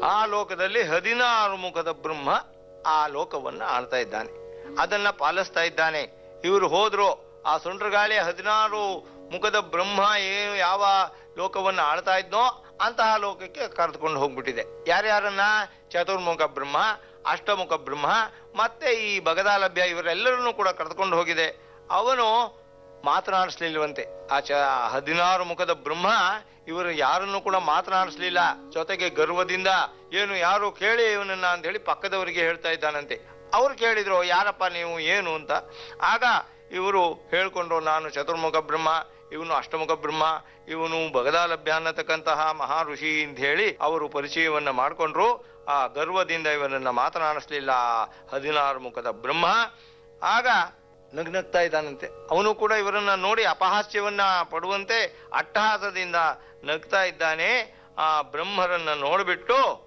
ಆ ಲೋಕದಲ್ಲಿ ಹದಿನಾರು ಮುಖದ ಬ್ರಹ್ಮ ಆ ಲೋಕವನ್ನ ಆಳ್ತಾ ಇದ್ದಾನೆ ಅದನ್ನ ಪಾಲಿಸ್ತಾ ಇದ್ದಾನೆ ಇವರು ಹೋದ್ರು ಆ ಸುಂಡ್ರಗಾಳಿ ಹದಿನಾರು ಮುಖದ ಬ್ರಹ್ಮ ಏನು ಯಾವ ಲೋಕವನ್ನ ಆಳ್ತಾ ಇದ್ನೋ ಅಂತಹ ಲೋಕಕ್ಕೆ ಕರೆದುಕೊಂಡು ಹೋಗ್ಬಿಟ್ಟಿದೆ ಯಾರ್ಯಾರನ್ನ ಚತುರ್ಮುಖ ಬ್ರಹ್ಮ ಅಷ್ಟಮುಖ ಬ್ರಹ್ಮ ಮತ್ತೆ ಈ ಬಗದಾಲಭ್ಯ ಇವರೆಲ್ಲರನ್ನೂ ಕೂಡ ಕರೆದುಕೊಂಡು ಹೋಗಿದೆ ಅವನು ಮಾತನಾಡಿಸ್ಲಿಲ್ವಂತೆ ಆ ಚ ಹದಿನಾರು ಮುಖದ ಬ್ರಹ್ಮ ಇವರು ಯಾರನ್ನು ಕೂಡ ಮಾತನಾಡಿಸ್ಲಿಲ್ಲ ಜೊತೆಗೆ ಗರ್ವದಿಂದ ಏನು ಯಾರು ಕೇಳಿ ಇವನನ್ನ ಅಂತ ಹೇಳಿ ಪಕ್ಕದವರಿಗೆ ಹೇಳ್ತಾ ಇದ್ದಾನಂತೆ ಅವ್ರು ಕೇಳಿದ್ರು ಯಾರಪ್ಪ ನೀವು ಏನು ಅಂತ ಆಗ ಇವರು ಹೇಳ್ಕೊಂಡ್ರು ನಾನು ಚತುರ್ಮುಖ ಬ್ರಹ್ಮ ಇವನು ಅಷ್ಟಮುಖ ಬ್ರಹ್ಮ ಇವನು ಬಗದಾಲಭ್ಯ ಅನ್ನತಕ್ಕಂತಹ ಮಹಾ ಋಷಿ ಅಂತ ಹೇಳಿ ಅವರು ಪರಿಚಯವನ್ನ ಮಾಡ್ಕೊಂಡ್ರು ಆ ಗರ್ವದಿಂದ ಇವನನ್ನ ಮಾತನಾಡಿಸ್ಲಿಲ್ಲ ಆ ಹದಿನಾರು ಮುಖದ ಬ್ರಹ್ಮ ಆಗ ನಗ್ನಗ್ತಾ ಇದ್ದಾನಂತೆ ಅವನು ಕೂಡ ಇವರನ್ನ ನೋಡಿ ಅಪಹಾಸ್ಯವನ್ನ ಪಡುವಂತೆ ಅಟ್ಟಹಾಸದಿಂದ ನಗ್ತಾ ಇದ್ದಾನೆ ಆ ಬ್ರಹ್ಮರನ್ನ ನೋಡ್ಬಿಟ್ಟು